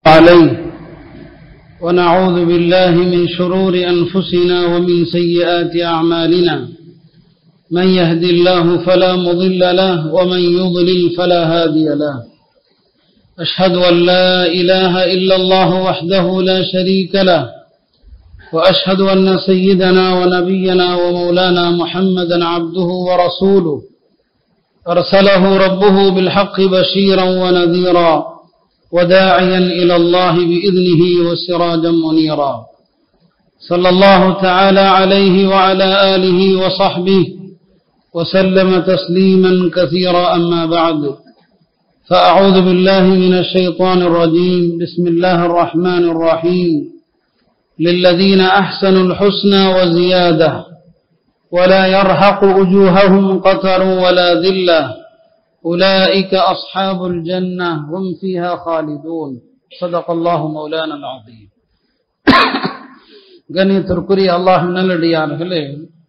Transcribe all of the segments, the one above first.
عليه ونعوذ بالله من شرور أنفسنا ومن سيئات أعمالنا من يهدي الله فلا مضل له ومن يضلل فلا هادي له أشهد أن لا إله إلا الله وحده لا شريك له وأشهد أن سيدنا ونبينا ومولانا محمدا عبده ورسوله أرسله ربه بالحق بشيرا ونذيرا وداعيا إلى الله بإذنه وسراجا منيرا صلى الله تعالى عليه وعلى آله وصحبه وسلم تسليما كثيرا أما بعد فأعوذ بالله من الشيطان الرجيم بسم الله الرحمن الرحيم للذين أحسنوا الحسنى وزيادة ولا يرهق وجوههم قتر ولا ذلة أولئك أصحاب الجنة هم فيها خالدون صدق الله مولانا العظيم கண்ணியத்திற்குரிய அல்லாஹ் நல்லடியார்களே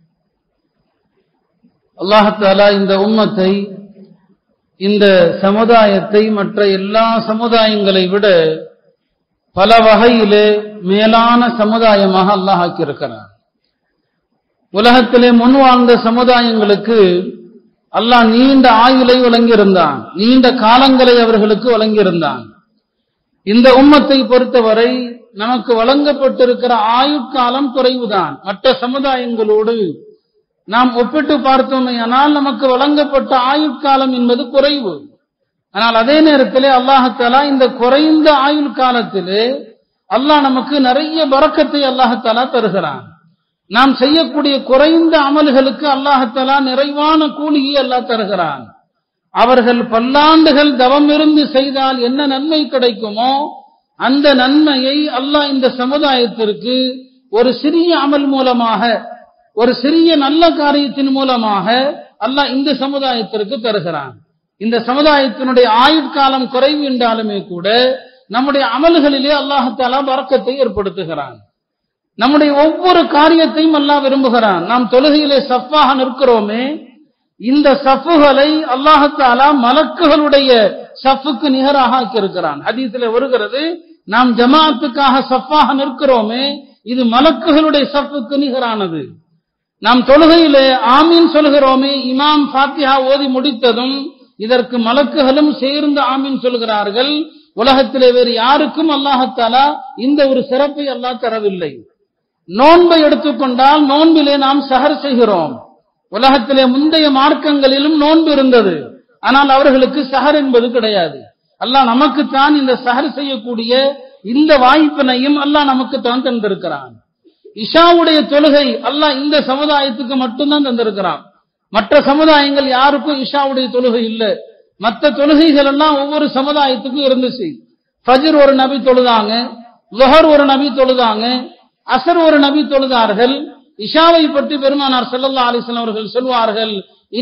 அல்லாஹாலா இந்த உம்மத்தை இந்த சமுதாயத்தை மற்ற எல்லா சமுதாயங்களை விட பல வகையிலே மேலான சமுதாயமாக அல்லாஹ் ஆக்கியிருக்கிறார் உலகத்திலே முன் வாழ்ந்த சமுதாயங்களுக்கு அல்லாஹ் நீண்ட ஆயுளை வழங்கியிருந்தான் நீண்ட காலங்களை அவர்களுக்கு வழங்கியிருந்தான் இந்த உம்மத்தை பொறுத்தவரை நமக்கு வழங்கப்பட்டிருக்கிற ஆயுட்காலம் குறைவுதான் மற்ற சமுதாயங்களோடு நாம் ஒப்பிட்டு பார்த்தோமே ஆனால் நமக்கு வழங்கப்பட்ட ஆயுட்காலம் என்பது குறைவு ஆனால் அதே நேரத்திலே அல்லாஹாலா இந்த குறைந்த ஆயுள் காலத்திலே அல்லாஹ் நமக்கு நிறைய பறக்கத்தை அல்லாஹாலா தருகிறான் நாம் செய்யக்கூடிய குறைந்த அமல்களுக்கு அல்லாஹாலா நிறைவான கூலியை அல்லாஹ் தருகிறான் அவர்கள் பல்லாண்டுகள் தவம் இருந்து செய்தால் என்ன நன்மை கிடைக்குமோ அந்த நன்மையை அல்லாஹ் இந்த சமுதாயத்திற்கு ஒரு சிறிய அமல் மூலமாக ஒரு சிறிய நல்ல காரியத்தின் மூலமாக அல்லாஹ் இந்த சமுதாயத்திற்கு தருகிறான் இந்த சமுதாயத்தினுடைய ஆயுட்காலம் குறைவு என்றாலுமே கூட நம்முடைய அமல்களிலே அல்லாஹாலா வரக்கத்தை ஏற்படுத்துகிறான் நம்முடைய ஒவ்வொரு காரியத்தையும் அல்லாஹ் விரும்புகிறான் நாம் தொழுகையிலே சஃப்பாக நிற்கிறோமே இந்த சஃப்புகளை அல்லாஹாலா மலக்குகளுடைய சஃப்புக்கு நிகராக ஆக்கியிருக்கிறான் ஹதீஸில் வருகிறது நாம் ஜமாத்துக்காக சஃப்பாக நிற்கிறோமே இது மலக்குகளுடைய சஃப்புக்கு நிகரானது நாம் தொழுகையிலே ஆமீன் சொல்கிறோமே இமாம் ஃபாத்திஹா ஓதி முடித்ததும் இதற்கு மலக்குகளும் சேர்ந்து ஆமீன் சொல்கிறார்கள் உலகத்திலே வேறு யாருக்கும் அல்லாஹத்தாலா இந்த ஒரு சிறப்பை அல்லாஹ் தரவில்லை நோன்பை எடுத்துக்கொண்டால் நோன்பிலே நாம் சஹர் செய்கிறோம் உலகத்திலே முந்தைய மார்க்கங்களிலும் நோன்பு இருந்தது ஆனால் அவர்களுக்கு சஹர் என்பது கிடையாது அல்லாஹ் நமக்குத்தான் இந்த சஹர் செய்யக்கூடிய இந்த வாய்ப்பினையும் அல்லாஹ் நமக்குத்தான் தந்திருக்கிறான் இஷாவுடைய தொழுகை அல்லாஹ் இந்த சமுதாயத்துக்கு மட்டும்தான் தந்திருக்கிறான் மற்ற சமுதாயங்கள் யாருக்கும் இஷாவுடைய தொழுகை இல்லை மற்ற தொழுகைகள் எல்லாம் ஒவ்வொரு சமுதாயத்துக்கும் இருந்துச்சு ஃபஜர் ஒரு நபி தொழுதாங்க லுஹர் ஒரு நபி தொழுதாங்க அசர் ஒரு நபி தொழுதார்கள் இஷாவை பற்றி பெருமானார் செல்லல்லா அலிசன் அவர்கள் சொல்வார்கள்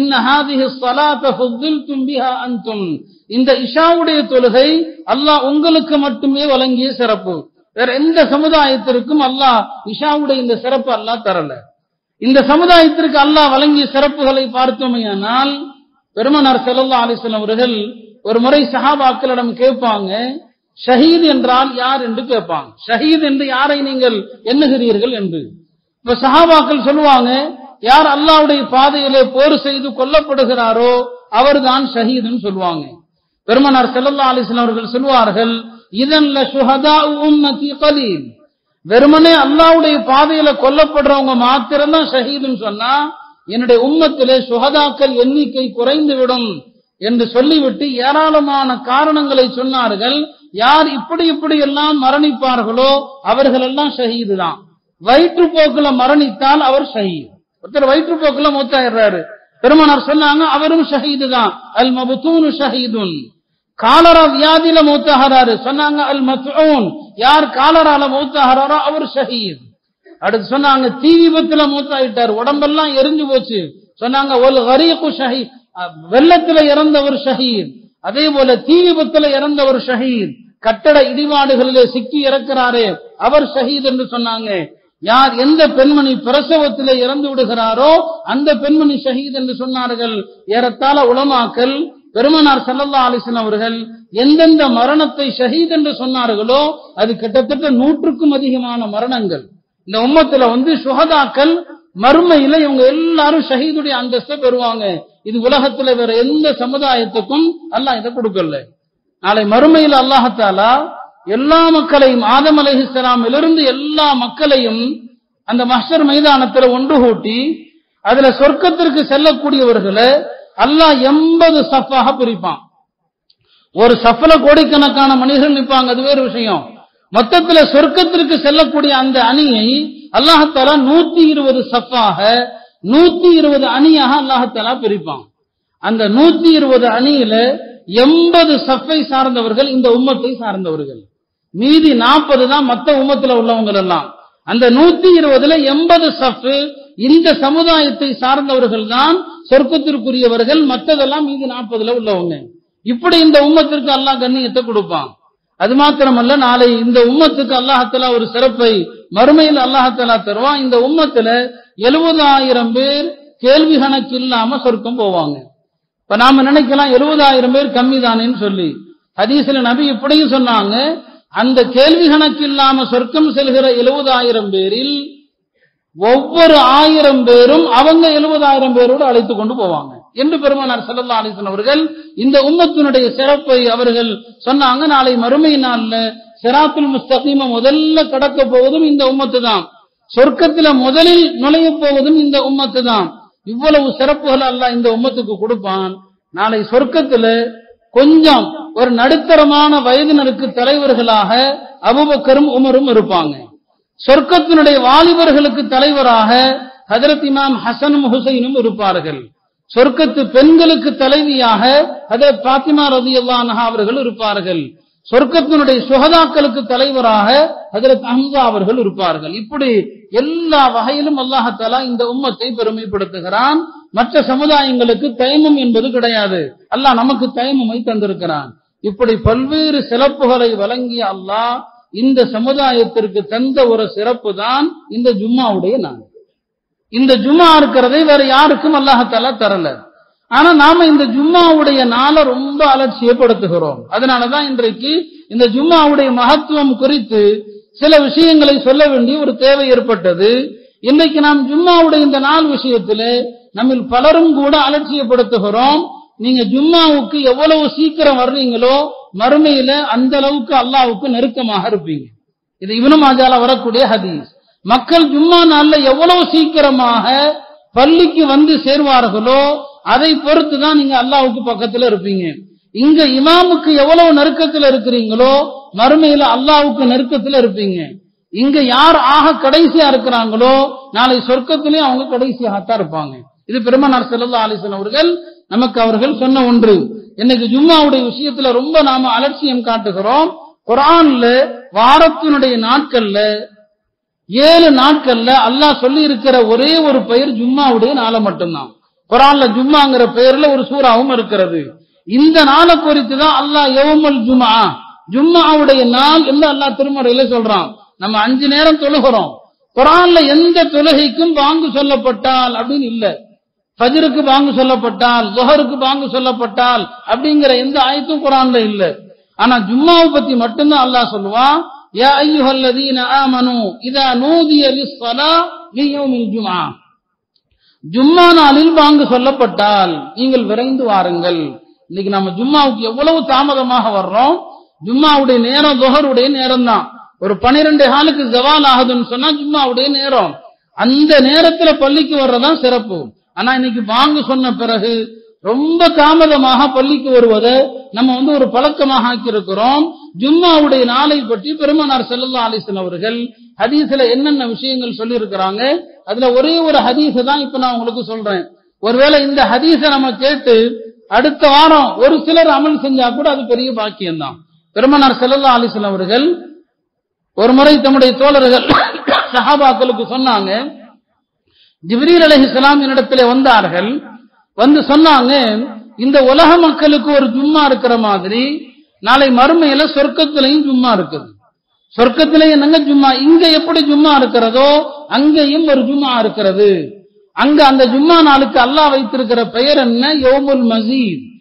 இந்த இஷாவுடைய தொழுகை அல்லாஹ் உங்களுக்கு மட்டுமே வழங்கிய சிறப்பு வேற எந்த சமுதாயத்திற்கும் அல்லாஹ் இஷாவுடைய இந்த சிறப்பு அல்லாஹ் தரல இந்த சமுதாயத்திற்கு அல்லாஹ் வழங்கிய சிறப்புகளை பார்த்தோமையானால் பெருமனார் செல்லல்லா அலிஸ்லாம் அவர்கள் ஒரு முறை சஹாபாக்களிடம் கேட்பாங்க ஷஹீத் என்றால் யார் என்று கேட்பாங்க ஷஹீத் என்று யாரை நீங்கள் எண்ணுகிறீர்கள் என்று இப்ப சஹாபாக்கள் சொல்லுவாங்க யார் அல்லாவுடைய பாதையிலே போர் செய்து கொல்லப்படுகிறாரோ அவர்தான் ஷஹீதுன்னு சொல்லுவாங்க பெருமனார் செல்லல்லா அலிஸ்லாம் அவர்கள் சொல்வார்கள் இதன்ல சுஹதா உம்மதி கலீல் வெறுமனே அல்லாவுடைய பாதையில கொல்லப்படுறவங்க மாத்திரம்தான் ஷஹீதுன்னு சொன்னா என்னுடைய உம்மத்திலே சுகதாக்கள் எண்ணிக்கை குறைந்து விடும் என்று சொல்லிவிட்டு ஏராளமான காரணங்களை சொன்னார்கள் யார் இப்படி இப்படி எல்லாம் மரணிப்பார்களோ அவர்கள் எல்லாம் ஷஹீது தான் வயிற்றுப்போக்குல மரணித்தால் அவர் ஷஹீத் ஒருத்தர் வயிற்றுப்போக்குல மூத்தாயிடுறாரு பெருமனார் சொன்னாங்க அவரும் ஷஹீது தான் அல் மபுத்தூனு ஷஹீதுன் காலரா வியாதியில மூத்தாகிறாரு சொன்னாங்க அல் மத்ஊன் யார் காலரால மூத்தாகிறாரோ அவர் ஷஹீத் அடுத்து சொன்னாங்க தீ விபத்துல மூத்தாயிட்டார் உடம்பெல்லாம் எரிஞ்சு போச்சு சொன்னாங்க ஒரு ஹரீக்கு ஷஹீத் வெள்ளத்துல இறந்தவர் ஷஹீத் அதே போல தீ விபத்துல இறந்தவர் ஷஹீத் கட்டட இடிபாடுகளிலே சிக்கி இறக்கிறாரே அவர் ஷஹீத் என்று சொன்னாங்க யார் எந்த பெண்மணி பிரசவத்திலே இறந்து விடுகிறாரோ அந்த பெண்மணி ஷஹீத் என்று சொன்னார்கள் ஏறத்தாழ உலமாக்கல் பெருமனார் ஸல்லல்லாஹு அலைஹி வஸல்லம் அவர்கள் எந்தெந்த மரணத்தை ஷஹீத் என்று சொன்னார்களோ அது கிட்டத்தட்ட நூற்றுக்கும் அதிகமான மரணங்கள் இந்த உம்மத்துல வந்து சுஹதாக்கள் மறுமையில இவங்க எல்லாரும் ஷஹீதுடைய அந்தஸ்தை பெறுவாங்க இது உலகத்துல வேற எந்த சமுதாயத்துக்கும் அல்லாஹ் இதை கொடுக்கல நாளை மறுமையில் அல்லாஹத்தாலா எல்லா மக்களையும் ஆதம் அலைஹிஸ்ஸலாமிலிருந்து எல்லா மக்களையும் அந்த மஹ்ஷர் மைதானத்துல ஒன்று கூட்டி அதுல சொர்க்கத்திற்கு செல்லக்கூடியவர்களை அல்லாஹ் எண்பது சஃபாக பிரிப்பான் ஒரு சஃபல கோடிக்கணக்கான மனிதர்கள் நிற்பாங்க அது வேறு விஷயம் மொத்தத்துல சொர்க்கத்திற்கு செல்லக்கூடிய அந்த அணியை அல்லாஹத்தாலா நூத்தி இருபது சஃபாக நூத்தி இருபது அணியாக அல்லாஹத்தாலா பிரிப்பான் அந்த நூத்தி இருபது அணியில எண்பது சஃபை சார்ந்தவர்கள் இந்த உம்மத்தை சார்ந்தவர்கள் மீதி நாற்பது தான் மத்த உம்மத்துல உள்ளவங்க எல்லாம் அந்த நூத்தி இருபதுல எண்பது சஃப் இந்த சமுதாயத்தை சார்ந்தவர்கள் தான் சொர்க்கத்திற்குரியவர்கள் மற்றதெல்லாம் மீதி நாற்பதுல உள்ளவங்க இப்படி இந்த உம்மத்திற்கு அல்லாஹ் கண்ணியத்தை கொடுப்பான் அது மாத்திரமல்ல நாளை இந்த உம்மத்துக்கு அல்லாஹத்தலா ஒரு சிறப்பை மறுமையில் அல்லாஹத்தலா தருவான் இந்த உம்மத்துல எழுபதாயிரம் பேர் கேள்வி கணக்கு இல்லாம சொர்க்கம் போவாங்க இப்ப நாம நினைக்கலாம் எழுபதாயிரம் பேர் கம்மி தானேன்னு சொல்லி ஹதீஸ்ல நபி இப்படியும் சொன்னாங்க அந்த கேள்வி கணக்கு இல்லாம சொர்க்கம் செல்கிற எழுபதாயிரம் பேரில் ஒவ்வொரு ஆயிரம் பேரும் அவங்க எழுபதாயிரம் பேரோடு அழைத்து கொண்டு போவாங்க என்று பெருமானார் ஸல்லல்லாஹு அலைஹி வஸல்லம் அவர்கள் இந்த உம்மத்தினுடைய சிறப்பை அவர்கள் சொன்னாங்க நாளை மறுமை நாள்ல சிராத்துல் முஸ்தகீம முதல்ல கடக்க போவதும் இந்த உம்மத்து தான் சொர்க்கத்துல முதலில் நுழைய போவதும் இந்த உம்மத்து தான் இவ்வளவு சிறப்புகள் அல்லாஹ் இந்த உம்மத்துக்கு கொடுப்பான் நாளை சொர்க்கத்துல கொஞ்சம் ஒரு நடுத்தரமான வயதினருக்கு தலைவர்களாக அபுபக்கரும் உமரும் இருப்பாங்க சொர்க்கத்தினுடைய வாலிபர்களுக்கு தலைவராக ஹஜரத் இமாம் ஹசனும் ஹுசைனும் இருப்பார்கள் சொர்க்கத்து பெண்களுக்கு தலைவியாக ஹஜரத் பாத்திமா ரதியல்லான்ஹா அவர்கள் இருப்பார்கள் சொர்க்கத்தினுடைய சுகதாக்களுக்கு தலைவராக ஹஜரத் அஹம்சா அவர்கள் இருப்பார்கள் இப்படி எல்லா வகையிலும் அல்லாஹத்தாலா இந்த உம்மத்தை பெருமைப்படுத்துகிறான் மற்ற சமுதாயங்களுக்கு தைமம் என்பது கிடையாது அல்லாஹ் நமக்கு தைமமை தந்திருக்கிறான் இப்படி பல்வேறு சிறப்புகளை வழங்கிய அல்லாஹ் இந்த சமுதாயத்திற்கு தந்த ஒரு சிறப்பு தான் இந்த ஜும்மாவுடைய நாள் இந்த ஜும்மா இருக்கிறதை வேற யாருக்கும் அல்லாஹத்தாலா தரல ஆனா நாம இந்த ஜும்மாவுடைய நாளை ரொம்ப அலட்சியப்படுத்துகிறோம் அதனாலதான் இன்றைக்கு இந்த ஜும்மாவுடைய மகத்துவம் குறித்து சில விஷயங்களை சொல்ல வேண்டிய ஒரு தேவை ஏற்பட்டது இன்னைக்கு நாம் ஜும்மாவுடைய இந்த நாள் விஷயத்துல நம்மில் பலரும் கூட அலட்சியப்படுத்துகிறோம் நீங்க ஜும்மாவுக்கு எவ்வளவு சீக்கிரம் வர்றீங்களோ மறுமையில அந்த அளவுக்கு அல்லாவுக்கு நெருக்கமாக இருப்பீங்க இது இவனு மாஜால வரக்கூடிய ஹதீஸ் மக்கள் ஜும்மா நாள்ல எவ்வளவு சீக்கிரமாக பள்ளிக்கு வந்து சேர்வார்களோ அதை பொறுத்து தான் நீங்க அல்லாவுக்கு பக்கத்துல இருப்பீங்க இங்க இமாமுக்கு எவ்வளவு நெருக்கத்துல இருக்கிறீங்களோ மறுமையில அல்லாவுக்கு நெருக்கத்துல இருப்பீங்க இங்க யார் ஆக கடைசியா இருக்கிறாங்களோ நாளை சொர்க்கத்திலேயும் அவங்க கடைசியாகத்தான் இருப்பாங்க இது பெருமனார் செல்லல்லா அலிசன் அவர்கள் நமக்கு அவர்கள் சொன்ன ஒன்று இன்னைக்கு ஜும்மாவுடைய விஷயத்துல ரொம்ப நாம அலட்சியம் காட்டுகிறோம் குரான்ல வாரத்தினுடைய நாட்கள்ல ஏழு நாட்கள்ல அல்லாஹ் சொல்லி இருக்கிற ஒரே ஒரு பெயர் ஜும்மாவுடைய நாளை மட்டும்தான் குரான்ல ஜும்மாங்கிற பெயர்ல ஒரு சூறாவும் இருக்கிறது இந்த நாளை குறித்து தான் அல்லாஹ் யவமல் ஜும்மா ஜும்மாவுடைய நாள் என்று அல்லாஹ் திருமறையில சொல்றான் நம்ம அஞ்சு நேரம் தொழுகிறோம் குரான்ல எந்த தொழுகைக்கும் பாங்கு சொல்லப்பட்டால் அப்படின்னு இல்ல ஃபஜ்ருக்கு பாங்கு சொல்லப்பட்டால் ஜொஹருக்கு பாங்கு சொல்லப்பட்டால் அப்படிங்கிற எந்த ஆயத்தும் குரான்ல இல்ல ஆனா ஜும்மாவை பத்தி மட்டும்தான் அல்லாஹ் சொல்லுவான் யா ஐயுஹல்லதீன ஆமனு இதா நூதிய லிஸ்ஸலா ஃபீ யௌமில் ஜும்ஆ ஜும்மா நாளில் பாங்கு சொல்லப்பட்டால் நீங்கள் விரைந்து வாருங்கள் இன்னைக்கு நம்ம ஜும்மாவுக்கு எவ்வளவு தாமதமாக வர்றோம் ஜும்மாவுடைய நேரம் துஹருடைய நேரம் தான் ஒரு பனிரெண்டு காலுக்கு ஜவால் ஆகுதுன்னு சொன்னா ஜும்மாவுடைய நேரம் அந்த நேரத்துல பள்ளிக்கு வர்றதான் சிறப்பு ஆனா இன்னைக்கு பாங்கு சொன்ன பிறகு ரொம்ப தாமதமாக பள்ளிக்கு வருவதை நம்ம வந்து ஒரு பழக்கமாக ஆக்கியிருக்கிறோம் ஜும்மாவுடைய நாளை பற்றி பெருமானார் செல்லல்லா அலிசன் அவர்கள் ஹதீஸ்ல என்னென்ன விஷயங்கள் சொல்லி இருக்கிறாங்க அதுல ஒரே ஒரு ஹதீஸ தான் இப்ப நான் உங்களுக்கு சொல்றேன் ஒருவேளை இந்த ஹதீஸ நம்ம கேட்டு அடுத்த வாரம் ஒரு சிலர் அமல் செஞ்சா கூட அது பெரிய பாக்கியம்தான் பெருமனார் செல்லல்லா அலிசன் அவர்கள் ஒரு முறை தம்முடைய தோழர்கள் சஹாபாக்களுக்கு சொன்னாங்க ஜிப்ரீல் அலைஹிஸ்ஸலாம் என்னிடத்திலே வந்தார்கள் வந்து சொன்னாங்க இந்த உலக மக்களுக்கு ஒரு ஜும்மா இருக்கிற மாதிரி நாளை மறுமையில சொர்க்கத்திலையும் ஜும்மா இருக்குது சொர்க்கத்திலேயே என்னங்க ஜும்மா இங்க எப்படி ஜும்மா இருக்கிறதோ அங்கேயும் ஒரு ஜும்மா இருக்கிறது அங்க அந்த ஜும்மா நாளுக்கு அல்லாஹ் வைத்திருக்கிற பெயர் என்ன யோமுல் மசீத்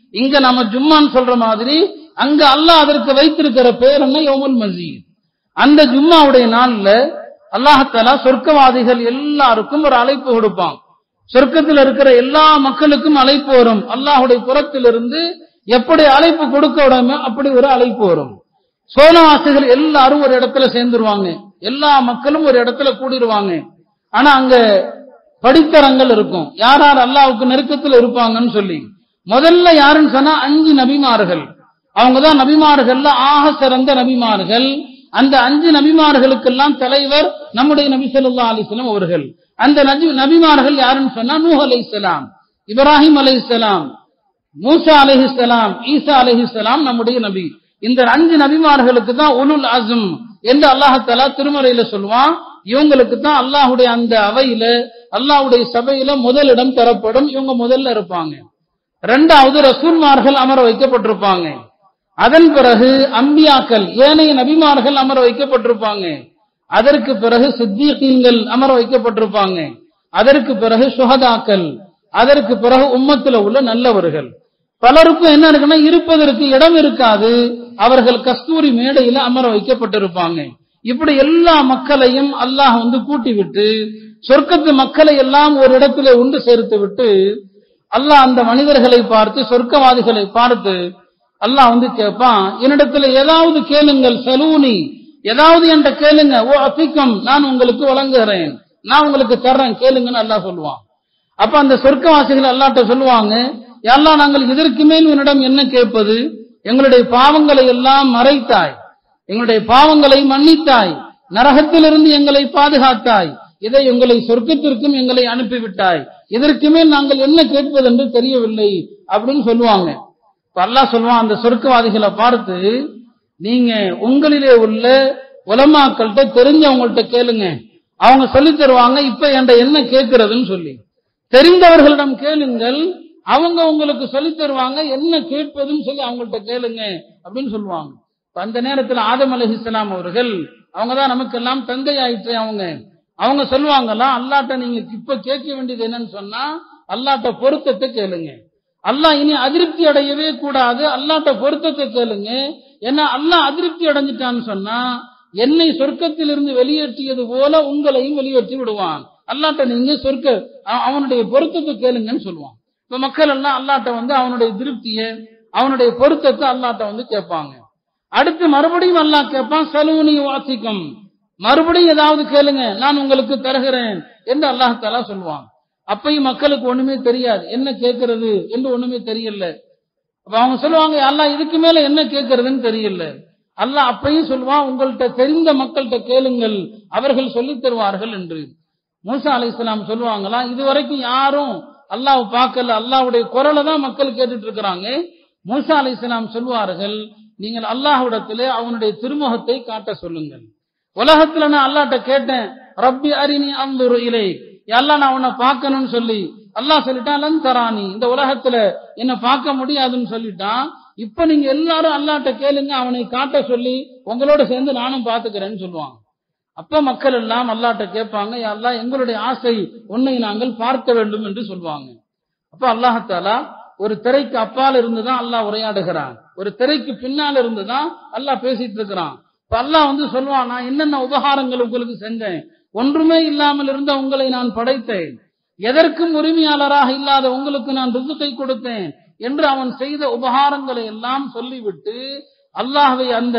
இங்க நம்ம ஜும்மான்னு சொல்ற மாதிரி அங்க அல்லாஹ் அதற்கு வைத்திருக்கிற பேர் என்ன யோமுல் மசீத் அந்த ஜும்மாவுடைய நாள்ல அல்லாஹத்தாலா சொர்க்கவாதிகள் எல்லாருக்கும் ஒரு அழைப்பு கொடுப்பான் சொர்க்கத்தில் இருக்கிற எல்லா மக்களுக்கும் அழைப்பு வரும் அல்லாஹுடைய புறத்திலிருந்து எப்படி அழைப்பு கொடுக்க விடாம அப்படி ஒரு அழைப்பு வரும் சோனவாசிகள் எல்லாரும் ஒரு இடத்துல சேர்ந்துருவாங்க எல்லா மக்களும் ஒரு இடத்துல கூடிடுவாங்க ஆனா அங்க படித்தரங்கள் இருக்கும் யார் யார் அல்லாவுக்கு நெருக்கத்தில் இருப்பாங்கன்னு சொல்லி முதல்ல யாருன்னு சொன்னா அஞ்சு நபிமார்கள் அவங்கதான் நபிமார்கள்ல ஆக சிறந்த நபிமார்கள் அந்த அஞ்சு நபிமார்களுக்கெல்லாம் தலைவர் நம்முடைய நபி சொல்லா அலிஸ்லாம் அவர்கள் அந்த நபி நபிமார்கள் யாருன்னு சொன்னா நூஹ் அலைஹிஸ்ஸலாம் இப்ராஹிம் அலைஹிஸ்ஸலாம் மூசா அலைஹிஸ்ஸலாம் ஈசா அலைஹிஸ்ஸலாம் நம்முடைய நபி இந்த அஞ்சு நபிமார்களுக்கு தான் உலுல் அசும் என்று அல்லாஹாலா திருமறையில சொல்லுவான் இவங்களுக்கு தான் அல்லாஹுடைய அந்த அவையில அல்லாஹுடைய சபையில முதலிடம் தரப்படும் இவங்க முதல்ல இருப்பாங்க ரெண்டாவது ரசூல்மார்கள் அமர வைக்கப்பட்டிருப்பாங்க அதன் பிறகு அம்பியாக்கள் ஏனைய நபிமார்கள் அமர வைக்கப்பட்டிருப்பாங்க அதற்கு பிறகு சித்தியீன்கள் அமர வைக்கப்பட்டிருப்பாங்க அதற்கு பிறகு சுகதாக்கள் அதற்கு பிறகு உம்மத்துல உள்ள நல்லவர்கள் பலருக்கும் என்ன இருக்குன்னா இருப்பதற்கு இடம் இருக்காது அவர்கள் கஸ்தூரி மேடையில அமர வைக்கப்பட்டிருப்பாங்க இப்படி எல்லா மக்களையும் அல்லாஹ் வந்து கூட்டி விட்டு சொர்க்கத்து மக்களை எல்லாம் ஒரு இடத்துல உண்டு சேர்த்து விட்டு அல்லாஹ் அந்த மனிதர்களை பார்த்து சொர்க்கவாதிகளை பார்த்து அல்லாஹ் வந்து கேட்பான் என்னிடத்துல ஏதாவது கேளுங்கள் சலூனி ஏதாவது என்கிட்ட கேளுங்க ஓ அத்திக்கம் நான் உங்களுக்கு வழங்குகிறேன் நான் உங்களுக்கு தர்றேன் கேளுங்கன்னு அல்லாஹ் சொல்லுவான் அப்ப அந்த சொர்க்கவாசிகள் அல்லாட்ட சொல்லுவாங்க எல்லாம் நாங்கள் இதற்கு மேல் உன்னிடம் என்ன கேட்பது எங்களுடைய பாவங்களை எல்லாம் மறைத்தாய் எங்களுடைய பாவங்களை மன்னித்தாய் நரகத்திலிருந்து எங்களை பாதுகாத்தாய் இதை உங்களை சொர்க்கத்திற்கும் எங்களை அனுப்பிவிட்டாய் இதற்கு மேல் நாங்கள் என்ன கேட்பது என்று தெரியவில்லை அப்படின்னு சொல்லுவாங்க இப்ப அல்லாஹ் சொல்லுவான் அந்த சொர்க்கவாதிகளை பார்த்து நீங்க உங்களிலே உள்ள உலமாக்கள்கிட்ட தெரிஞ்சவங்கள்ட்ட கேளுங்க அவங்க சொல்லி தருவாங்க இப்ப என்கிட்ட என்ன கேட்கறதுன்னு சொல்லி தெரிந்தவர்களிடம் கேளுங்கள் அவங்க உங்களுக்கு சொல்லி தருவாங்க என்ன கேட்பதுன்னு சொல்லி அவங்கள்ட்ட கேளுங்க அப்படின்னு சொல்லுவாங்க இப்ப அந்த நேரத்தில் ஆதம் அலஹிஸ்லாம் அவர்கள் அவங்க தான் நமக்கு எல்லாம் தந்தை ஆயிற்று அவங்க அவங்க சொல்லுவாங்கலாம் அல்லாட்ட நீங்க இப்ப கேட்க வேண்டியது என்னன்னு சொன்னா அல்லாட்ட பொருத்தத்தை கேளுங்க அல்லாஹ் இனி அதிருப்தி அடையவே கூடாது அல்லாட்ட பொருத்தத்தை கேளுங்க ஏன்னா அல்லாஹ் அதிருப்தி அடைஞ்சிட்டான்னு சொன்னா என்னை சொர்க்கத்திலிருந்து வெளியேற்றியது போல உங்களையும் வெளியேற்றி விடுவான் அல்லாட்ட நீங்க சொர்க்க அவ- அவனுடைய பொருத்தத்தை கேளுங்கன்னு சொல்லுவான் இப்ப மக்கள் எல்லாம் அல்லாட்ட வந்து அவனுடைய திருப்திய அவனுடைய பொருத்தத்தை அல்லாட்ட வந்து கேட்பாங்க அடுத்து மறுபடியும் அல்லாஹ் கேட்பான் சலூனி வாசிக்கும் மறுபடியும் ஏதாவது கேளுங்க நான் உங்களுக்கு தருகிறேன் என்று அல்லாஹ் தலா சொல்லுவான் அப்பயும் மக்களுக்கு ஒண்ணுமே தெரியாது என்ன கேட்கறது என்று ஒண்ணுமே தெரியல அப்ப அவங்க சொல்லுவாங்க அல்லாஹ் இதுக்கு மேல என்ன கேட்கறதுன்னு தெரியல அல்லாஹ் அப்பயும் சொல்லுவான் உங்கள்கிட்ட தெரிந்த மக்கள்கிட்ட கேளுங்கள் அவர்கள் சொல்லித் தருவார்கள் என்று மூசா அலைஹிஸ்ஸலாம் சொல்லுவாங்களாம் இதுவரைக்கும் யாரும் அல்லாஹ் பார்க்கல அல்லாஹ்வுடைய குரலை தான் மக்கள் கேட்டுட்டு இருக்கிறாங்க மூசா அலைஹிஸ்ஸலாம் சொல்லுவார்கள் நீங்கள் அல்லாஹ்விடத்திலே அவனுடைய திருமுகத்தை காட்ட சொல்லுங்கள் உலகத்துல நான் அல்லாட்ட கேட்டேன் ரப்பி அரினி அந்துரு இலை எல்லாம் நான் உன்னை பார்க்கணும்னு சொல்லி அல்லாஹ் சொல்லிட்டான் லன் தரானி இந்த உலகத்துல என்ன பார்க்க முடியாதுன்னு சொல்லிட்டான் இப்ப நீங்க எல்லாரும் அல்லாட்ட கேளுங்க அவனை காட்ட சொல்லி உங்களோட சேர்ந்து நானும் பாத்துக்கிறேன்னு சொல்லுவாங்க அப்ப மக்கள் எல்லாம் அல்லாட்ட கேட்பாங்க "யா அல்லாஹ் எங்களுடைய ஆசை உன்னை நாங்கள் பார்க்க வேண்டும் என்று சொல்லுவாங்க அப்ப அல்லாஹாலா ஒரு திரைக்கு அப்பால் இருந்துதான் அல்லாஹ் உரையாடுகிறான் ஒரு திரைக்கு பின்னால் இருந்துதான் அல்லாஹ் பேசிட்டு இருக்கிறான் இப்ப அல்லாஹ் வந்து சொல்லுவான் நான் என்னென்ன உபகாரங்கள் உங்களுக்கு செஞ்சேன் ஒன்றுமே இல்லாமல் இருந்த உங்களை நான் படைத்தேன் எதற்கும் உரிமையாளராக இல்லாத உங்களுக்கு நான் ரிசுக்கை கொடுத்தேன் என்று அவன் செய்த உபகாரங்களை எல்லாம் சொல்லிவிட்டு அல்லாஹ்வை அந்த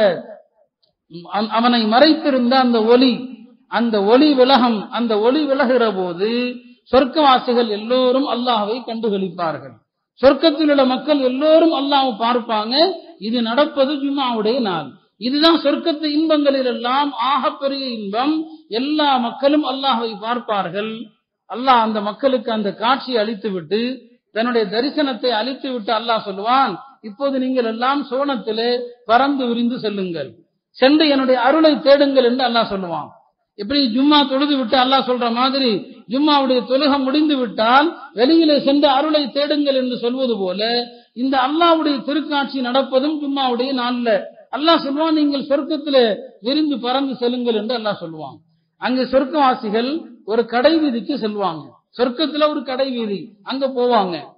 அவ- அவனை மறைத்திருந்த அந்த ஒளி அந்த ஒளி விலகம் அந்த ஒளி விலகுற போது சொர்க்கவாசிகள் எல்லோரும் அல்லாஹ்வை கண்டுகளிப்பார்கள் சொர்க்கத்தில் உள்ள மக்கள் எல்லோரும் அல்லாஹ்வை பார்ப்பாங்க இது நடப்பது ஜும்மாவுடைய நாள் இதுதான் சொர்க்கத்து இன்பங்களில் எல்லாம் ஆகப்பெரிய இன்பம் எல்லா மக்களும் அல்லாஹ்வை பார்ப்பார்கள் அல்லாஹ் அந்த மக்களுக்கு அந்த காட்சியை அளித்து விட்டு தன்னுடைய தரிசனத்தை அளித்து விட்டு அல்லாஹ் சொல்லுவான் இப்போது நீங்கள் எல்லாம் சோனத்திலே பறந்து விரிந்து செல்லுங்கள் சென்று என்னுடைய அருளை தேடுங்கள் என்று அல்லாஹ் சொல்லுவான் எப்படி ஜும்மா தொழுது விட்டு அல்லாஹ் சொல்ற மாதிரி ஜும்மாவுடைய தொழுகம் முடிந்து விட்டால் வெளியிலே சென்று அருளை தேடுங்கள் என்று சொல்வது போல இந்த அல்லாஹ்வுடைய திருக்காட்சி நடப்பதும் ஜும்மாவுடைய நாள்ல அல்லாஹ் சொல்லுவான் நீங்கள் சொர்க்கத்திலே விரிந்து பறந்து செல்லுங்கள் என்று அல்லாஹ் சொல்லுவான் அங்கு சொர்க்கவாசிகள் ஒரு கடை வீதிக்கு செல்வாங்க சொர்க்கத்துல ஒரு கடை வீதி அங்க போவாங்க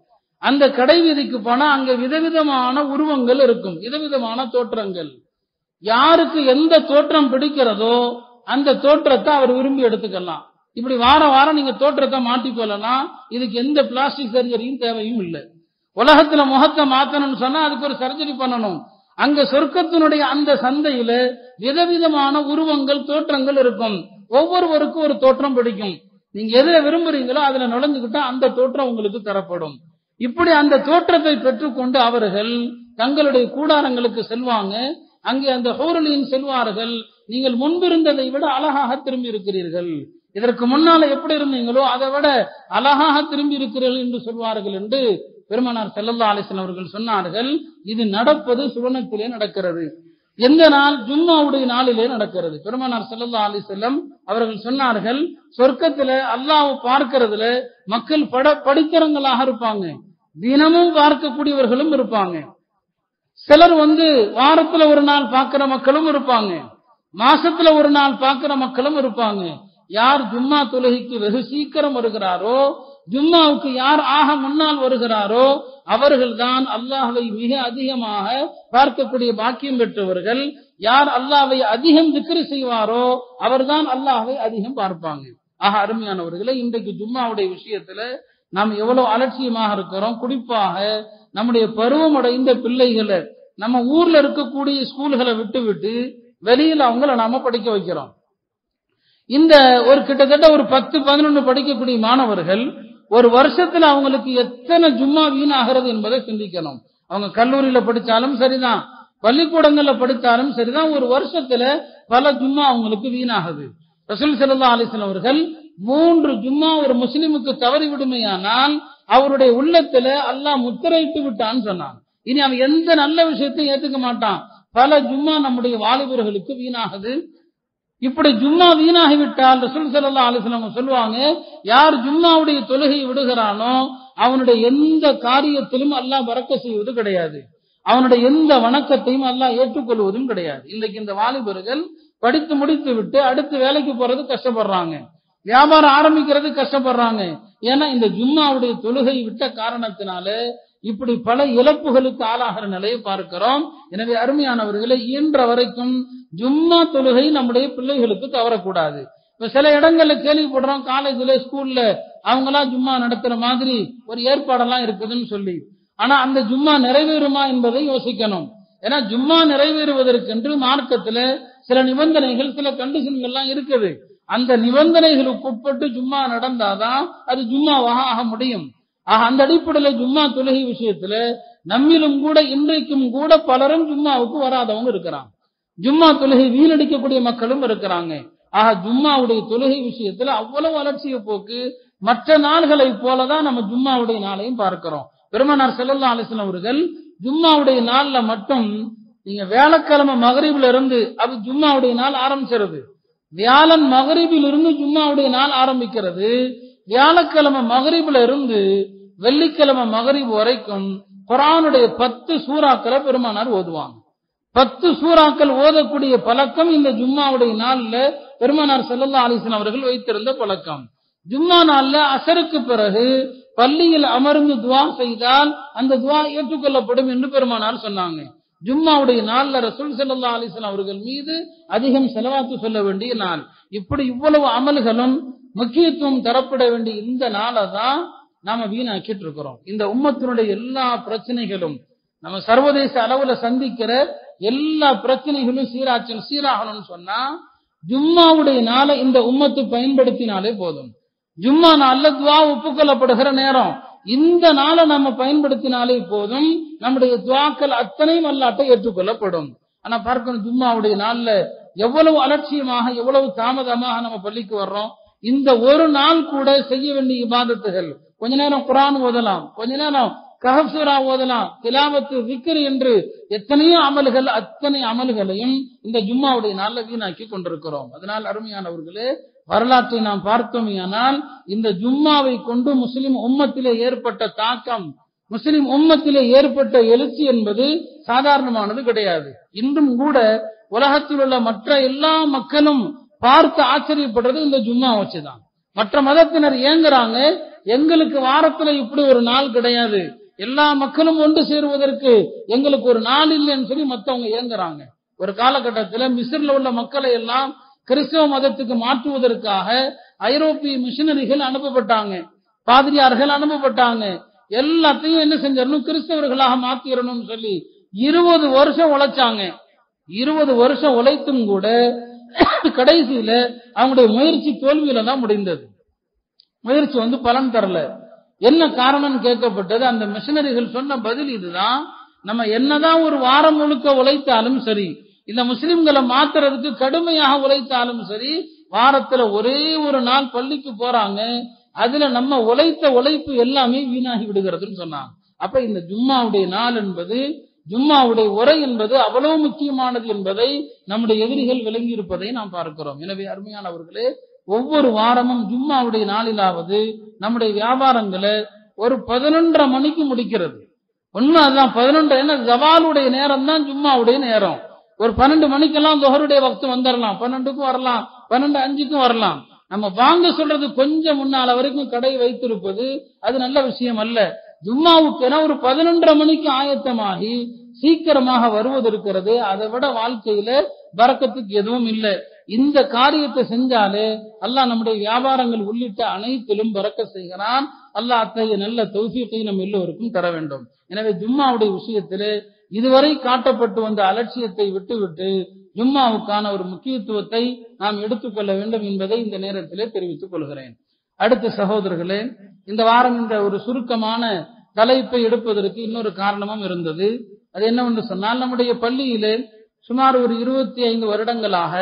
அந்த கடை வீதிக்கு போனா அங்க விதவிதமான உருவங்கள் இருக்கும் விதவிதமான தோற்றங்கள் யாருக்கு எந்த தோற்றம் பிடிக்கிறதோ அந்த தோற்றத்தை அவர் விரும்பி எடுத்துக்கலாம் இப்படி வாரம் வாரம் நீங்க தோற்றத்தை மாட்டிக்கொள்ளலாம் இதுக்கு எந்த பிளாஸ்டிக் சர்ஜரியும் தேவையும் இல்லை உலகத்துல முகத்தை மாத்தணும்னு சொன்னா அதுக்கு ஒரு சர்ஜரி பண்ணணும் அங்க சொர்க்கத்தினுடைய அந்த சந்தையில விதவிதமான உருவங்கள் தோற்றங்கள் இருக்கும் ஒவ்வொருவருக்கும் ஒரு தோற்றம் பிடிக்கும் நீங்க எதுல விரும்புறீங்களோ அதுல நுழைஞ்சுக்கிட்டா அந்த தோற்றம் உங்களுக்கு தரப்படும் இப்படி அந்த தோற்றத்தை பெற்றுக்கொண்டு அவர்கள் தங்களுடைய கூடாரங்களுக்கு செல்வாங்க அங்கே அந்த ஹோரலியின் செல்வார்கள் நீங்கள் முன்பிருந்ததை விட அழகாக திரும்பி இருக்கிறீர்கள் இதற்கு முன்னால எப்படி இருந்தீங்களோ அதை விட அழகாக திரும்பி இருக்கிறீர்கள் என்று சொல்வார்கள் என்று பெருமனார் செல்லல்லா அலிசன் அவர்கள் சொன்னார்கள் இது நடப்பது சுவனத்திலே நடக்கிறது எந்த நாள் ஜும்மாவுடைய நாளிலே நடக்கிறது பெருமனார் செல்லல்லா அலிசல்லம் அவர்கள் சொன்னார்கள் சொர்க்கத்துல அல்லாஹ் பார்க்கிறதுல மக்கள் பட படித்தரங்களாக இருப்பாங்க தினமும் பார்க்கக்கூடியவர்களும் இருப்பாங்க சிலர் வந்து வாரத்துல ஒரு நாள் பார்க்கிற மக்களும் இருப்பாங்க மாசத்துல ஒரு நாள் பார்க்கிற மக்களும் இருப்பாங்க யார் ஜும்மா தொழுகைக்கு வெகு சீக்கிரம் வருகிறாரோ ஜும்மாவுக்கு யார் ஆக முன்னால் வருகிறாரோ அவர்கள் தான் அல்லாஹவை மிக அதிகமாக பார்க்கக்கூடிய பாக்கியம் பெற்றவர்கள் யார் அல்லாஹ்வை அதிகம் திக்ரு செய்வாரோ அவர்தான் அல்லாஹ்வை அதிகம் பார்ப்பாங்க ஆக அருமையானவர்களே இன்றைக்கு ஜும்மாவுடைய விஷயத்துல நாம் எவ்வளவு அலட்சியமாக இருக்கிறோம் குறிப்பாக நம்முடைய பருவமடைந்த பிள்ளைகளை நம்ம ஊர்ல இருக்கக்கூடிய ஸ்கூல்களை விட்டு விட்டு வெளியில அவங்கள நாம படிக்க வைக்கிறோம் இந்த ஒரு கிட்டத்தட்ட ஒரு பத்து பதினொன்னு படிக்கக்கூடிய மாணவர்கள் ஒரு வருஷத்துல அவங்களுக்கு எத்தனை ஜும்மா வீணாகிறது என்பதை சிந்திக்கணும் அவங்க கல்லூரியில படிச்சாலும் சரிதான் பள்ளிக்கூடங்கள்ல படித்தாலும் சரிதான் ஒரு வருஷத்துல பல ஜும்மா அவங்களுக்கு வீணாகுது ரசூல் சல்லா அலிஸ்லாம் அவர்கள் மூன்று ஜும்மா ஒரு முஸ்லிமுக்கு தவறி விடுமையானால் அவருடைய உள்ளத்துல அல்லாஹ் முத்திரையிட்டு விட்டான்னு சொன்னான் இனி அவன் எந்த நல்ல விஷயத்தையும் ஏத்துக்க மாட்டான் பல ஜும்மா நம்முடைய வாலிபர்களுக்கு வீணாகுது இப்படி ஜும்மா வீணாகிவிட்டால் ரசூல் சல்லா அலிஸ்லாம் சொல்லுவாங்க யார் ஜும்மாவுடைய தொழுகையை விடுகிறானோ அவனுடைய எந்த காரியத்திலும் அல்லாஹ் பறக்க செய்வது கிடையாது அவனுடைய எந்த வணக்கத்தையும் அல்லாஹ் ஏற்றுக்கொள்வதும் கிடையாது இன்னைக்கு இந்த வாலிபர்கள் படித்து முடித்து விட்டு அடுத்து வேலைக்கு போறது கஷ்டப்படுறாங்க வியாபாரம் ஆரம்பிக்கிறது கஷ்டப்படுறாங்க ஏன்னா இந்த ஜும்மாவுடைய தொழுகை விட்ட காரணத்தினால இப்படி பல இழப்புகளுக்கு ஆளாகிற நிலையை பார்க்கிறோம் எனவே அருமையானவர்களை இயன்ற வரைக்கும் ஜும்மா தொழுகை நம்முடைய பிள்ளைகளுக்கு தவறக்கூடாது இப்ப சில இடங்கள்ல கேள்விப்படுறோம் காலேஜ்ல ஸ்கூல்ல அவங்களாம் ஜும்மா நடத்துற மாதிரி ஒரு ஏற்பாடெல்லாம் இருக்குதுன்னு சொல்லி ஆனா அந்த ஜும்மா நிறைவேறுமா என்பதை யோசிக்கணும் ஏன்னா ஜும்மா நிறைவேறுவதற்கென்று மார்க்கத்துல சில நிபந்தனைகள் சில கண்டிஷன்கள்லாம் இருக்குது அந்த நிபந்தனைகளுக்கு உட்பட்டு ஜும்மா நடந்தாதான் அது ஜும்மாவாக ஆக முடியும் ஆக அந்த அடிப்படையில ஜும்மா தொழுகை விஷயத்துல நம்மிலும் கூட இன்றைக்கும் கூட பலரும் ஜும்மாவுக்கு வராதவங்க இருக்கிறாங்க ஜும்மா தொழுகை வீணடிக்கக்கூடிய மக்களும் இருக்கிறாங்க ஆக ஜும்மாவுடைய தொழுகை விஷயத்துல அவ்வளவு அலட்சிய போக்கு மற்ற நாள்களை போலதான் நம்ம ஜும்மாவுடைய நாளையும் பார்க்கிறோம் பெருமனார் செல்லல்லா அலிஸ்லாம் அவர்கள் ஜும்மாவுடைய நாள்ல மட்டும் நீங்க வேலைக்கிழமை மகரிபில இருந்து அது ஜும்மாவுடைய நாள் ஆரம்பிச்சிருது வியாழன் மகரிபில் இருந்து ஜும்மாவுடைய நாள் ஆரம்பிக்கிறது வியாழக்கிழமை மகரிபில இருந்து வெள்ளிக்கிழமை மகரிப் வரைக்கும் குரானுடைய பத்து சூறாக்களை பெருமானார் ஓதுவாங்க பத்து சூறாக்கள் ஓதக்கூடிய பழக்கம் இந்த ஜும்மாவுடைய நாள்ல பெருமானார் செல்லல்லா அலிஸ்லாம் அவர்கள் வைத்திருந்த பழக்கம் ஜும்மா நாள்ல அசருக்கு பிறகு பள்ளியில் அமர்ந்து துவா செய்தால் அந்த துவா ஏற்றுக்கொள்ளப்படும் என்று பெருமானார் சொன்னாங்க ஜும்மாவுடைய நாள்ல ரசூல் செல்லல்லா அலிஸ்லாம் அவர்கள் மீது அதிகம் செலவாத்து சொல்ல வேண்டிய நாள் இப்படி இவ்வளவு அமல்களும் முக்கியத்துவம் தரப்பட வேண்டிய இந்த நாளை தான் நாம வீணாக்கிட்டு இருக்கிறோம் இந்த உம்மத்தினுடைய எல்லா பிரச்சனைகளும் நம்ம சர்வதேச அளவுல சந்திக்கிற எல்லா பிரச்சனைகளும் சீராச்சல் சீராகணும்னு சொன்னா ஜும்மாவுடைய நாளை இந்த உம்மத்து பயன்படுத்தினாலே போதும் ஜும்மா நாள்ல துவா ஒப்புக்கொள்ளப்படுகிற நேரம் இந்த நாளை நம்ம பயன்படுத்தினாலே போதும் நம்முடைய துவாக்கள் அத்தனையும் அல்லாட்ட ஏற்றுக்கொள்ளப்படும் ஆனா பார்க்கணும் ஜும்மாவுடைய நாள்ல எவ்வளவு அலட்சியமாக எவ்வளவு தாமதமாக நம்ம பள்ளிக்கு வர்றோம் இந்த ஒரு நாள் கூட செய்ய வேண்டிய இபாதத்துகள் கொஞ்ச நேரம் குரான் ஓதலாம் கொஞ்ச நேரம் கஹப்சூரா ஓதலாம் திலாவத்து விக்ரு என்று எத்தனையோ அமல்கள் அத்தனை அமல்களையும் இந்த ஜும்மாவுடைய நாள்ல வீணாக்கி கொண்டிருக்கிறோம் அதனால் அருமையானவர்களே வரலாற்றை நாம் பார்த்தோமேயானால் இந்த ஜும்மாவை கொண்டு முஸ்லிம் உம்மத்திலே ஏற்பட்ட தாக்கம் முஸ்லிம் உம்மத்திலே ஏற்பட்ட எழுச்சி என்பது சாதாரணமானது கிடையாது இன்றும் கூட உலகத்தில் உள்ள மற்ற எல்லா மக்களும் பார்த்து ஆச்சரியப்படுறது இந்த ஜும்மா வச்சுதான் மற்ற மதத்தினர் ஏங்குறாங்க எங்களுக்கு வாரத்துல இப்படி ஒரு நாள் கிடையாது எல்லா மக்களும் ஒன்று சேருவதற்கு எங்களுக்கு ஒரு நாள் இல்லைன்னு சொல்லி மத்தவங்க ஏங்குறாங்க ஒரு காலகட்டத்தில் மிஸ்ரில் உள்ள மக்களை எல்லாம் கிறிஸ்தவ மதத்துக்கு மாற்றுவதற்காக ஐரோப்பிய மிஷினரிகள் அனுப்பப்பட்டாங்க பாதிரியார்கள் அனுப்பப்பட்டாங்க எல்லாத்தையும் என்ன செஞ்சிடணும் கிறிஸ்தவர்களாக மாத்திரணும்னு சொல்லி இருபது வருஷம் உழைச்சாங்க இருபது வருஷம் உழைத்தும் கூட கடைசியில அவங்களுடைய முயற்சி தோல்வியில தான் முடிந்தது முயற்சி வந்து பலன் தரல என்ன காரணம்னு கேட்கப்பட்டது அந்த மிஷினரிகள் சொன்ன பதில் இதுதான் நம்ம என்னதான் ஒரு வாரம் முழுக்க உழைத்தாலும் சரி இந்த முஸ்லிம்களை மாத்துறதுக்கு கடுமையாக உழைத்தாலும் சரி வாரத்துல ஒரே ஒரு நாள் பள்ளிக்கு போறாங்க அதுல நம்ம உழைத்த உழைப்பு எல்லாமே வீணாகி விடுகிறதுன்னு சொன்னாங்க அப்ப இந்த ஜும்மாவுடைய நாள் என்பது ஜும்மாவுடைய உரை என்பது அவ்வளவு முக்கியமானது என்பதை நம்முடைய எதிரிகள் விளங்கி இருப்பதை நாம் பார்க்கிறோம் எனவே அருமையானவர்களே ஒவ்வொரு வாரமும் ஜும்மாவுடைய நாளிலாவது நம்முடைய வியாபாரங்களை ஒரு பதினொன்றரை மணிக்கு முடிக்கிறது உண்மை அதுதான் பதினொன்று ஏன்னா ஜவாலுடைய நேரம் தான் ஜும்மாவுடைய நேரம் ஒரு பன்னெண்டு மணிக்கெல்லாம் தொகருடைய வக்து வந்துடலாம் பன்னெண்டுக்கும் வரலாம் பன்னெண்டு அஞ்சுக்கும் வரலாம் நம்ம வாங்க சொல்றது கொஞ்சம் முன்னால வரைக்கும் கடை வைத்திருப்பது அது நல்ல விஷயம் அல்ல ஜும்மாவுக்கு ஒரு பதினொன்றரை மணிக்கு ஆயத்தமாகி சீக்கிரமாக வருவது இருக்கிறது அதை விட வாழ்க்கையில பறக்கத்துக்கு எதுவும் இல்லை இந்த காரியத்தை செஞ்சாலே அல்லாஹ் நம்முடைய வியாபாரங்கள் உள்ளிட்ட அனைத்திலும் பறக்க செய்கிறான் அல்லாஹ் அத்தகைய நல்ல தௌசியத்தை நம் எல்லோருக்கும் தர வேண்டும் எனவே ஜும்மாவுடைய விஷயத்திலே இதுவரை காட்டப்பட்டு வந்த அலட்சியத்தை விட்டுவிட்டு ஜும்மாவுக்கான ஒரு முக்கியத்துவத்தை நாம் எடுத்துக்கொள்ள வேண்டும் என்பதை இந்த நேரத்திலே தெரிவித்துக் கொள்கிறேன் அடுத்த சகோதரர்களே இந்த வாரம் இந்த ஒரு சுருக்கமான தலைப்பை எடுப்பதற்கு இன்னொரு காரணமும் இருந்தது அது என்னவென்று சொன்னால் நம்முடைய பள்ளியிலே சுமார் ஒரு இருபத்தி ஐந்து வருடங்களாக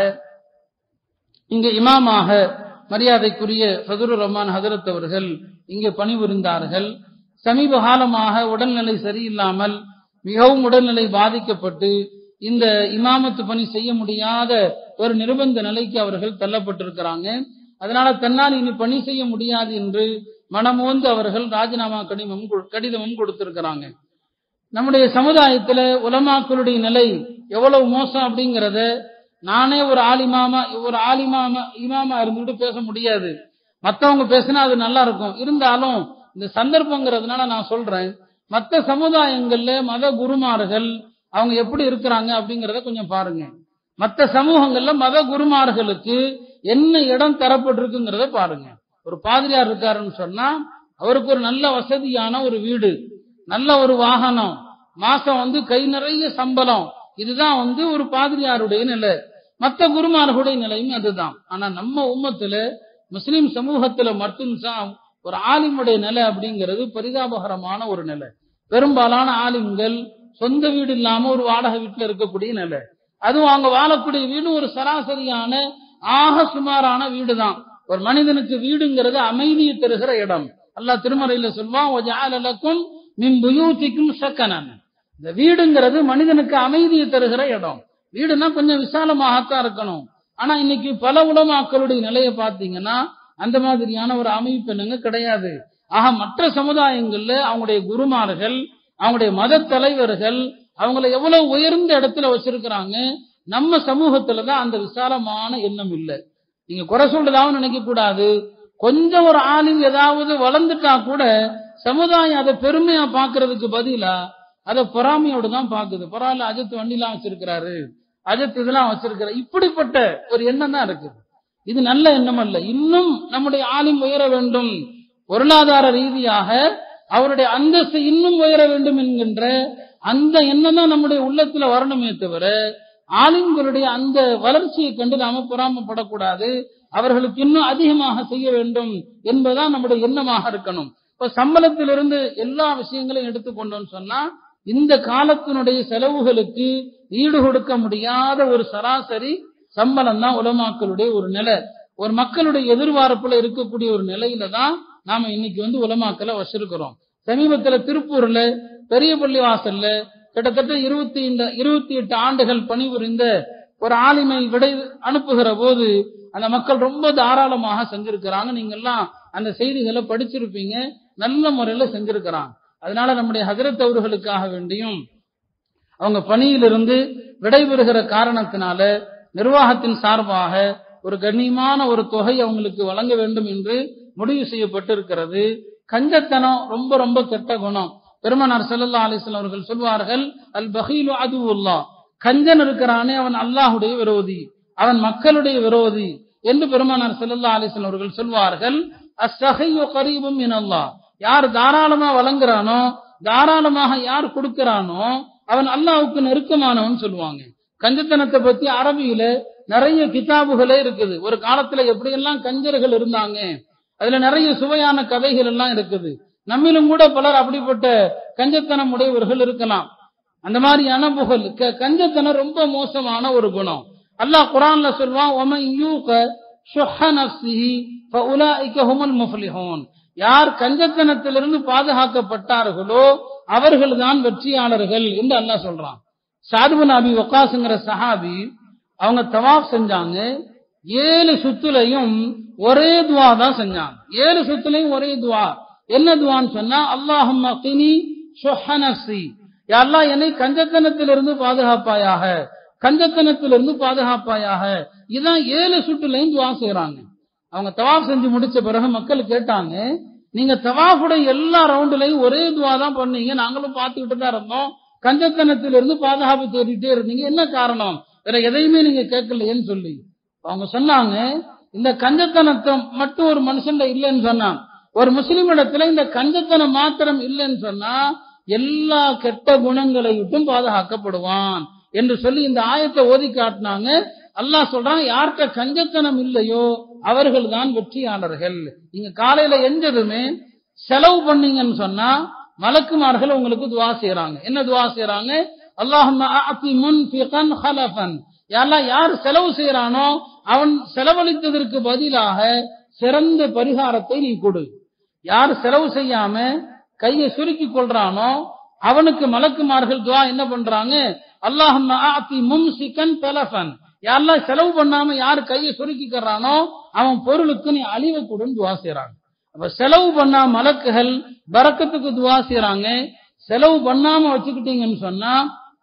இங்கு இமாமாக மரியாதைக்குரிய ஃபதுரு ரஹ்மான் ஹதரத் அவர்கள் இங்கே பணிபுரிந்தார்கள் சமீப காலமாக உடல்நிலை சரியில்லாமல் மிகவும் உடல்நிலை பாதிக்கப்பட்டு இந்த இமாமத்து பணி செய்ய முடியாத ஒரு நிர்பந்த நிலைக்கு அவர்கள் தள்ளப்பட்டிருக்கிறாங்க அதனால தன்னால் இனி பணி செய்ய முடியாது என்று மனமோந்து அவர்கள் ராஜினாமா கடிதமும் கடிதமும் கொடுத்திருக்கிறாங்க நம்முடைய சமுதாயத்துல உலமாக்களுடைய நிலை எவ்வளவு மோசம் அப்படிங்கறத நானே ஒரு ஆலிமாமா ஒரு ஆலிமாமா இமாமா இருந்துட்டு பேச முடியாது மத்தவங்க பேசினா அது நல்லா இருக்கும் இருந்தாலும் இந்த சந்தர்ப்பங்கிறதுனால நான் சொல்றேன் மற்ற சமுதாயங்கள்ல மத குருமார்கள் அவங்க எப்படி இருக்கிறாங்க அப்படிங்கறத கொஞ்சம் பாருங்க மற்ற சமூகங்கள்ல மத குருமார்களுக்கு என்ன இடம் தரப்பட்டிருக்குங்கிறத பாருங்க ஒரு பாதிரியார் இருக்காருன்னு சொன்னா அவருக்கு ஒரு நல்ல வசதியான ஒரு வீடு நல்ல ஒரு வாகனம் மாசம் வந்து கை நிறைய சம்பளம் இதுதான் வந்து ஒரு பாதிரியாருடைய நிலை மற்ற குருமார்களுடைய நிலையும் அதுதான் ஆனா நம்ம உம்மத்துல முஸ்லிம் சமூகத்துல மட்டும்தான் ஒரு ஆலிமுடைய நிலை அப்படிங்கிறது பரிதாபகரமான ஒரு நிலை பெரும்பாலான ஆலிம்கள் சொந்த வீடு இல்லாம ஒரு வாடகை வீட்டுல இருக்கக்கூடிய நிலை அதுவும் அவங்க வாழக்கூடிய வீடு ஒரு சராசரியான ஆக சுமாரான வீடு தான் ஒரு மனிதனுக்கு வீடுங்கிறது அமைதியை தருகிற இடம் அல்லாஹ் திருமறையில சொல்வான் மின்புயூத்திக்கும் சக்கனன் இந்த வீடுங்கிறது மனிதனுக்கு அமைதியை தருகிற இடம் வீடுனா கொஞ்சம் விசாலமாகத்தான் இருக்கணும் ஆனா இன்னைக்கு பல உலமாக்களுடைய நிலையை பார்த்தீங்கன்னா அந்த மாதிரியான ஒரு அமைப்பு என்னங்க கிடையாது ஆக மற்ற சமுதாயங்கள்ல அவங்களுடைய குருமார்கள் அவங்களுடைய மத தலைவர்கள் அவங்கள எவ்வளவு உயர்ந்த இடத்துல வச்சிருக்கிறாங்க நம்ம சமூகத்துல தான் அந்த விசாலமான எண்ணம் இல்லை நீங்க குறை சொல்றதாவும் நினைக்க கூடாது கொஞ்சம் ஒரு ஆளுங்க ஏதாவது வளர்ந்துட்டா கூட சமுதாயம் அதை பெருமையா பாக்குறதுக்கு பதிலா அதை பொறாமையோடு தான் பாக்குது பரவாயில்ல அஜித் வண்டிலாம் வச்சிருக்கிறாரு அஜித் இதெல்லாம் வச்சிருக்கிறார் இப்படிப்பட்ட ஒரு எண்ணம் தான் இருக்குது இது நல்ல எண்ணம் அல்ல இன்னும் நம்முடைய ஆளும் உயர வேண்டும் பொருளாதார ரீதியாக அவருடைய அந்தஸ்து இன்னும் உயர வேண்டும் என்கின்ற அந்த எண்ணம் தான் நம்முடைய உள்ளத்துல வரணுமே தவிர ஆளுங்களுடைய அந்த வளர்ச்சியை கண்டு நாம பொறாமப்படக்கூடாது அவர்களுக்கு இன்னும் அதிகமாக செய்ய வேண்டும் என்பதுதான் நம்முடைய எண்ணமாக இருக்கணும் இப்ப சம்பளத்திலிருந்து எல்லா விஷயங்களையும் எடுத்துக்கொண்டோம்னு சொன்னா இந்த காலத்தினுடைய செலவுகளுக்கு ஈடு கொடுக்க முடியாத ஒரு சராசரி சம்பளம் தான் உலமாக்களுடைய ஒரு நிலை ஒரு மக்களுடைய எதிர்பார்ப்புல இருக்கக்கூடிய ஒரு நிலையில தான் நாம இன்னைக்கு வந்து உலமாக்களை வச்சிருக்கிறோம் சமீபத்துல திருப்பூர்ல பெரிய பள்ளி வாசல்ல கிட்டத்தட்ட இருபத்தி இந்த இருபத்தி எட்டு ஆண்டுகள் பணிபுரிந்த ஒரு ஆளுமை விடை அனுப்புகிற போது அந்த மக்கள் ரொம்ப தாராளமாக செஞ்சிருக்கிறாங்க நீங்க எல்லாம் அந்த செய்திகளை படிச்சிருப்பீங்க நல்ல முறையில செஞ்சிருக்கிறாங்க அதனால நம்முடைய ஹசரத் அவர்களுக்காக வேண்டியும் அவங்க பணியிலிருந்து விடைபெறுகிற காரணத்தினால நிர்வாகத்தின் சார்பாக ஒரு கண்ணியமான ஒரு தொகை அவங்களுக்கு வழங்க வேண்டும் என்று முடிவு செய்யப்பட்டிருக்கிறது கஞ்சத்தனம் ரொம்ப ரொம்ப கெட்ட குணம் பெருமனார் ஸல்லல்லாஹு அலைஹி வஸல்லம் அவர்கள் சொல்வார்கள் அல் பஹீலு அதுவுல்லா கஞ்சன் இருக்கிறானே அவன் அல்லாஹ்வுடைய விரோதி அவன் மக்களுடைய விரோதி என்று பெருமானார் ஸல்லல்லாஹு அலைஹி வஸல்லம் அவர்கள் சொல்வார்கள் அஸ்ஸஹியு கரீபும் மினல்லாஹ் யார் தாராளமா வழங்குறானோ தாராளமாக யார் கொடுக்கிறானோ அவன் அல்லாஹ்வுக்கு நெருக்கமானவன் சொல்லுவாங்க கஞ்சத்தனத்தை பத்தி அரபியில நிறைய கிதாபுகளே இருக்குது ஒரு காலத்துல எப்படியெல்லாம் கஞ்சர்கள் இருந்தாங்க அதுல நிறைய சுவையான கதைகள் எல்லாம் இருக்குது நம்மிலும் கூட பலர் அப்படிப்பட்ட கஞ்சத்தனம் உடையவர்கள் இருக்கலாம் அந்த மாதிரியான புகழ் க- கஞ்சத்தனம் ரொம்ப மோசமான ஒரு குணம் அல்லாஹ் குரான்ல சொல்வான் "ஒமன் யூக ஷுஹ நஃப்ஸிஹி ஃபஉலாயிக ஹுமுல் முஃப்லிஹூன்." யார் கஞ்சத்தனத்திலிருந்து பாதுகாக்கப்பட்டார்களோ அவர்கள்தான் வெற்றியாளர்கள் என்று அல்லாஹ் சொல்றான் சாதுபன் அபி வக்காசுங்கிற சஹாபி அவங்க தவாப் செஞ்சாங்க ஏழு சுத்துலையும் ஒரே துவா தான் செஞ்சாங்க ஏழு சுத்துலையும் ஒரே துவா என்ன துவான்னு சொன்னா அல்லாஹும் கினி ஷுஹனசி அல்லாஹ் என்னை கஞ்சத்தனத்திலிருந்து பாதுகாப்பாயாக கஞ்சத்தனத்திலிருந்து பாதுகாப்பாயாக இதான் ஏழு சுற்றுலையும் துவா செய்யறாங்க அவங்க தவாப் செஞ்சு முடிச்ச பிறகு மக்கள் கேட்டாங்க நீங்க தவாஃபுடைய எல்லா ரவுண்டுலையும் ஒரே துவா தான் பண்ணீங்க நாங்களும் பார்த்துக்கிட்டு தான் இருந்தோம் கஞ்சத்தனத்திலிருந்து பாதுகாப்பு தேடிட்டே இருந்தீங்க என்ன காரணம் வேற எதையுமே நீங்க கேட்கலையேன்னு சொல்லி அவங்க சொன்னாங்க இந்த கஞ்சத்தனத்தை மட்டும் ஒரு மனுஷன்ல இல்லைன்னு சொன்னான் ஒரு முஸ்லிம் இடத்துல இந்த கஞ்சத்தனம் மாத்திரம் இல்லைன்னு சொன்னா எல்லா கெட்ட குணங்களை விட்டும் பாதுகாக்கப்படுவான் என்று சொல்லி இந்த ஆயத்தை ஓதி காட்டினாங்க அல்லாஹ் சொல்றான் யார்கிட்ட கஞ்சத்தனம் இல்லையோ அவர்கள் தான் வெற்றியாளர்கள் நீங்க காலையில எஞ்சதுமே செலவு பண்ணீங்கன்னு சொன்னா மலக்குமார்கள் உங்களுக்கு துவா செய்யறாங்க என்ன துவா செய்யறாங்க அல்லாஹும்ம அஅதி முன்ஃபிகன் ஹலஃபன் யாரெல்லாம் யார் செலவு செய்யறானோ அவன் செலவழித்ததற்கு பதிலாக சிறந்த பரிகாரத்தை நீ கொடு யார் செலவு செய்யாம கையை சுருக்கி கொள்றானோ அவனுக்கு மலக்குமார்கள் துவா என்ன பண்றாங்க அல்லாஹும்ம அஅதி மும்சிகன் தலஃபன் யாரெல்லாம் செலவு பண்ணாம யார் கையை சுருக்கிக்கிறானோ அவன் பொருளுக்கு நீ அழிவை கொடுன்னு துவா செய்யறாங்க அப்ப செலவு பண்ணா மலக்குகள் பறக்கத்துக்கு துவா செய்யறாங்க செலவு பண்ணாம வச்சுக்கிட்டீங்கன்னு சொன்னா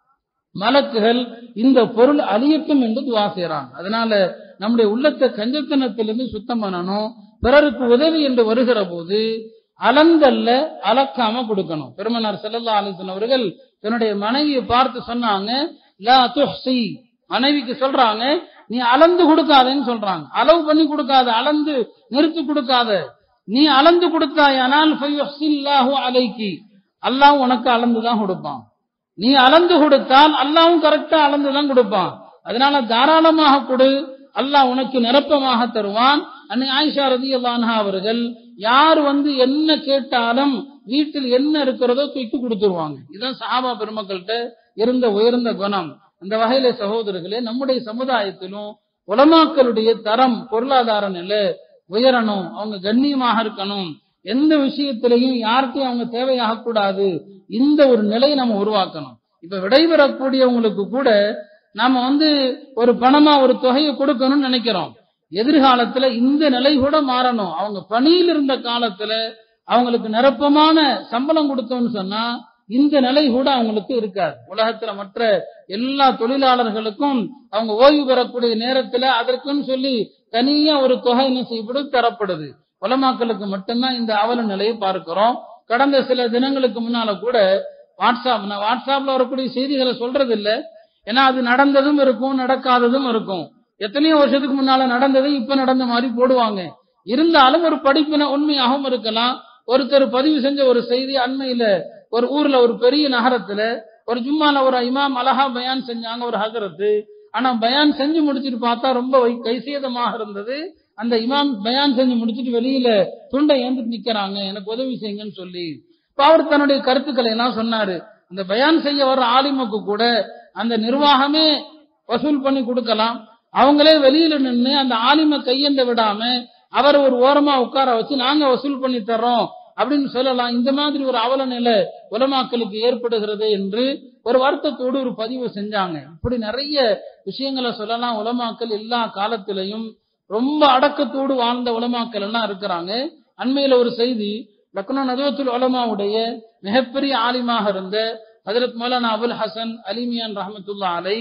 மலக்குகள் இந்த பொருள் அழியட்டும் என்று துவா செய்யறாங்க அதனால நம்முடைய உள்ளத்தை கஞ்சத்தனத்திலிருந்து சுத்தம் பண்ணணும் பிறருக்கு உதவி என்று வருகிற போது அலந்தல்ல அலக்காம கொடுக்கணும் பெருமனார் செல்லல்லா அலிசன் அவர்கள் தன்னுடைய மனைவியை பார்த்து சொன்னாங்க லா துஹ்சி மனைவிக்கு சொல்றாங்க நீ அளந்து கொடுக்காதேன்னு சொல்றாங்க அளவு பண்ணி கொடுக்காத அளந்து நிறுத்தி கொடுக்காத நீ அளந்து கொடுத்தாயானால் ஃபயுஹ்சில்லாஹு அலைக்கி அல்லாஹ் உனக்கு அளந்து தான் கொடுப்பான் நீ அளந்து கொடுத்தால் அல்லாவும் கரெக்டா அளந்து தான் கொடுப்பான் அதனால தாராளமாக கொடு அல்லாஹ் உனக்கு நிரப்பமாக தருவான் அன்னை ஆயிஷா ரதி அல்லான்ஹா அவர்கள் யார் வந்து என்ன கேட்டாலும் வீட்டில் என்ன இருக்கிறதோ தூக்கி கொடுத்துருவாங்க இதுதான் சஹாபா பெருமக்கள்கிட்ட இருந்த உயர்ந்த குணம் அந்த வகையில சகோதரர்களே நம்முடைய சமுதாயத்திலும் உலமாக்களுடைய தரம் பொருளாதார நிலை உயரணும் அவங்க கண்ணியமாக இருக்கணும் எந்த விஷயத்திலையும் யார்கிட்டையும் அவங்க தேவையாக கூடாது இந்த ஒரு நிலையை நம்ம உருவாக்கணும் இப்ப விடைபெறக்கூடியவங்களுக்கு கூட நாம வந்து ஒரு பணமா ஒரு தொகையை கொடுக்கணும்னு நினைக்கிறோம் எதிர்காலத்துல இந்த நிலை கூட மாறணும் அவங்க பணியில் இருந்த காலத்துல அவங்களுக்கு நிரப்பமான சம்பளம் கொடுத்தோம்னு சொன்னா இந்த நிலை கூட அவங்களுக்கு இருக்காது உலகத்துல மற்ற எல்லா தொழிலாளர்களுக்கும் அவங்க ஓய்வு பெறக்கூடிய நேரத்துல அதற்குன்னு சொல்லி தனியா ஒரு தொகை என்ன செய்யப்படும் தரப்படுது உலமாக்களுக்கு மட்டும்தான் இந்த அவல நிலையை பார்க்கிறோம் கடந்த சில தினங்களுக்கு முன்னால கூட வாட்ஸ்அப் நான் வாட்ஸ்அப்ல வரக்கூடிய செய்திகளை சொல்றது இல்ல ஏன்னா அது நடந்ததும் இருக்கும் நடக்காததும் இருக்கும் எத்தனையோ வருஷத்துக்கு முன்னால நடந்தது இப்ப நடந்த மாதிரி போடுவாங்க இருந்தாலும் ஒரு படிப்பின உண்மையாகவும் இருக்கலாம் ஒருத்தர் பதிவு செஞ்ச ஒரு செய்தி அண்மையில ஒரு ஊர்ல ஒரு பெரிய நகரத்துல ஒரு ஜும்மால ஒரு இமாம் அழகா பயான் செஞ்சாங்க ஒரு ஹசரத்து ஆனா பயான் செஞ்சு முடிச்சிட்டு பார்த்தா ரொம்ப வை- கைசேதமாக இருந்தது அந்த இமாம் பயான் செஞ்சு முடிச்சிட்டு வெளியில துண்டை ஏந்திட்டு நிக்கிறாங்க எனக்கு உதவி செய்யுங்கன்னு சொல்லி இப்ப அவர் தன்னுடைய கருத்துக்களை எல்லாம் சொன்னாரு இந்த பயான் செய்ய வர்ற ஆலிமுக்கு கூட அந்த நிர்வாகமே வசூல் பண்ணி கொடுக்கலாம் அவங்களே வெளியில நின்னு அந்த ஆலிம கையெந்த விடாம அவர் ஒரு ஓரமா உட்கார வச்சு நாங்க வசூல் பண்ணி தர்றோம் அப்படின்னு சொல்லலாம் இந்த மாதிரி ஒரு அவல நிலை உலமாக்களுக்கு ஏற்படுகிறது என்று ஒரு வருத்தத்தோடு ஒரு பதிவு செஞ்சாங்க இப்படி நிறைய விஷயங்களை சொல்லலாம் உலமாக்கள் எல்லா காலத்திலையும் ரொம்ப அடக்கத்தோடு வாழ்ந்த உலமாக்கள் எல்லாம் இருக்கிறாங்க அண்மையில ஒரு செய்தி லக்னோ நதுவத்துல் உலமாவுடைய மிகப்பெரிய ஆலிமாக இருந்த ஹஜரத் மௌலானா அபுல் ஹசன் அலிமியான் ரஹமத்துல்லா அலை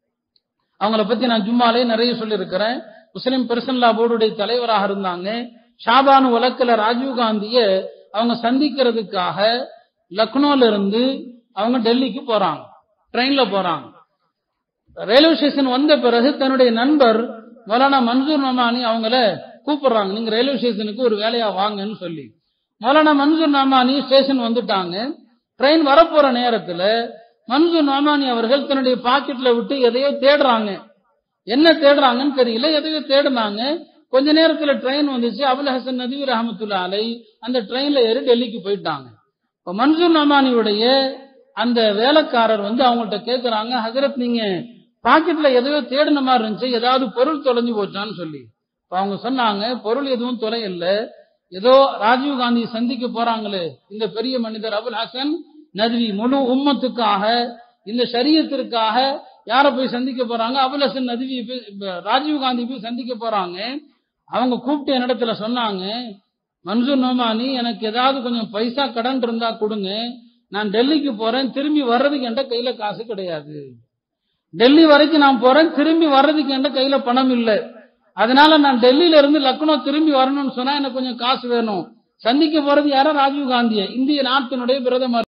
அவங்கள பத்தி நான் ஜும்மாலே நிறைய சொல்லியிருக்கிறேன் முஸ்லிம் பெர்சன்லா போர்டுடைய தலைவராக இருந்தாங்க ஷாபானு வழக்குல ராஜீவ் காந்திய அவங்க சந்திக்கிறதுக்காக லக்னோல இருந்து அவங்க டெல்லிக்கு போறாங்க ட்ரெயின்ல போறாங்க ரயில்வே ஸ்டேஷன் வந்த பிறகு தன்னுடைய நண்பர் மௌலானா மன்சூர் நமானி அவங்கள கூப்பிடுறாங்க நீங்க ரயில்வே ஸ்டேஷனுக்கு ஒரு வேலையா வாங்கன்னு சொல்லி மௌலானா மன்சூர் நமானி ஸ்டேஷன் வந்துட்டாங்க ட்ரெயின் வரப்போற நேரத்துல மன்சூர் நமானி அவர்கள் தன்னுடைய பாக்கெட்ல விட்டு எதையோ தேடுறாங்க என்ன தேடுறாங்கன்னு தெரியல எதையோ தேடுனாங்க கொஞ்ச நேரத்துல ட்ரெயின் வந்துச்சு அபுல் ஹசன் நதீர் ரஹமத்துல்லா அலை அந்த ட்ரெயின்ல ஏறி டெல்லிக்கு போயிட்டாங்க இப்ப மன்சூர் நமானியுடைய அந்த வேலைக்காரர் வந்து அவங்கள்ட்ட கேக்குறாங்க ஹசரத் நீங்க பாக்கெட்ல எதையோ தேடின மாதிரி இருந்துச்சு ஏதாவது பொருள் தொலைஞ்சு போச்சான்னு சொல்லி இப்ப அவங்க சொன்னாங்க பொருள் எதுவும் தொலையல்ல ஏதோ ராஜீவ் காந்தி சந்திக்க போறாங்களே இந்த பெரிய மனிதர் அபுல் ஹசன் நத்வி முழு உம்மத்துக்காக இந்த சரியத்திற்காக யார போய் சந்திக்க போறாங்க அபுல் ஹசன் நத்வி போய் இப்ப ராஜீவ் காந்தி போய் சந்திக்க போறாங்க அவங்க கூப்பிட்டு என்னிடத்துல சொன்னாங்க மன்சூர் நோமானி எனக்கு ஏதாவது கொஞ்சம் பைசா கடன் இருந்தா கொடுங்க நான் டெல்லிக்கு போறேன் திரும்பி வர்றதுக்கு என்கிட்ட கையில காசு கிடையாது டெல்லி வரைக்கும் நான் போறேன் திரும்பி வர்றதுக்கு என்கிட்ட கையில பணம் இல்லை அதனால நான் டெல்லியில இருந்து லக்னோ திரும்பி வரணும்னு சொன்னா எனக்கு கொஞ்சம் காசு வேணும் சந்திக்க போறது யாரோ ராஜீவ் காந்திய இந்திய நாட்டினுடைய பிரதமர்